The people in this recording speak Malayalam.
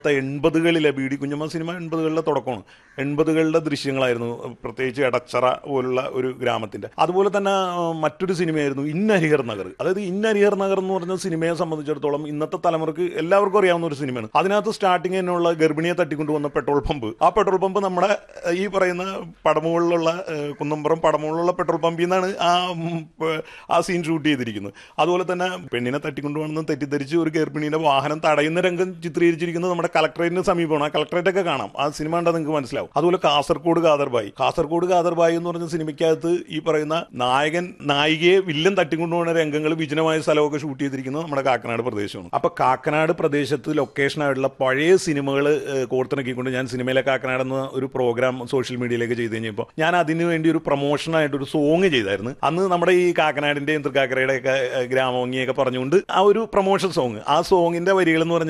എൺപതുകളിലെ ബി ഡി കുഞ്ഞമ്മ സിനിമ എൺപതുകളിലെ തുടക്കമാണ് എൺപതുകളിലെ ദൃശ്യങ്ങളായിരുന്നു പ്രത്യേകിച്ച് എടച്ചറ പോലുള്ള ഒരു ഗ്രാമത്തിന്റെ അതുപോലെ തന്നെ ആ, മറ്റൊരു സിനിമയായിരുന്നു ഇന്നരിഹർ നഗർ അതായത് ഇന്നരിഹർ നഗർ എന്ന് പറഞ്ഞ സിനിമയെ സംബന്ധിച്ചിടത്തോളം ഇന്നത്തെ തലമുറക്ക് എല്ലാവർക്കും അറിയാവുന്ന ഒരു സിനിമയാണ് അതിനകത്ത് സ്റ്റാർട്ടിങ് തന്നെയുള്ള ഗർഭിണിയെ തട്ടിക്കൊണ്ടുവന്ന പെട്രോൾ പമ്പ് ആ പെട്രോൾ പമ്പ് നമ്മുടെ ഏഹ്, ഈ പറയുന്ന പടമുകളിലുള്ള ഏഹ്, കുന്നമ്പുറം പടമുകളിലുള്ള പെട്രോൾ പമ്പിൽ നിന്നാണ് ആ ഉം, പ- ആ സീൻ ഷൂട്ട് ചെയ്തിരിക്കുന്നത് അതുപോലെ തന്നെ പെണ്ണിനെ തട്ടിക്കൊണ്ടുപോകണമെന്ന് തെറ്റിദ്ധരിച്ച് ഒരു ഗർഭിണിയുടെ വാഹനം തടയുന്ന രംഗം ചിത്രീകരിച്ചിരിക്കുന്നത് നമ്മുടെ കളക്ടറേറ്റിന് സമീപമാണ് ആ കളക്ടറേറ്റ് ഒക്കെ കാണാം ആ സിനിമ കണ്ടാൽ നിങ്ങൾക്ക് മനസ്സിലാവും അതുപോലെ കാസർഗോഡ് കാദർബായി കാസർഗോഡ് കാദർബായി എന്ന് പറഞ്ഞ സിനിമയ്ക്കകത്ത് ഈ പറയുന്ന നായകൻ നായികയെ വില്ലൻ തട്ടിക്കൊണ്ടുപോകുന്ന രംഗങ്ങൾ വിജനമായ സ്ഥലമൊക്കെ ഷൂട്ട് ചെയ്തിരിക്കുന്നത് നമ്മുടെ കാക്കനാട് പ്രദേശമാണ് അപ്പൊ കാക്കനാട് പ്രദേശത്ത് ലൊക്കേഷൻ ആയിട്ടുള്ള പഴയ സിനിമകൾ കോർത്തിണക്കിക്കൊണ്ട് ഞാൻ സിനിമയിലെ കാക്കനാട് എന്ന ഒരു പ്രോഗ്രാം സോഷ്യൽ മീഡിയയിലേക്ക് ചെയ്ത് കഴിഞ്ഞപ്പോൾ ഞാൻ അതിനു വേണ്ടി ഒരു പ്രൊമോഷനായിട്ട് ഒരു സോങ് ചെയ്തായിരുന്നു അന്ന് നമ്മുടെ ഈ കാക്കനാടിന്റെയും തൃക്കാക്കരയുടെ ഒക്കെ ഗ്രാമഭംഗിയൊക്കെ പറഞ്ഞുകൊണ്ട് ആ ഒരു പ്രൊമോഷൻ സോങ് ആ സോങ്ങിന്റെ വരികൾ എന്ന് പറഞ്ഞാൽ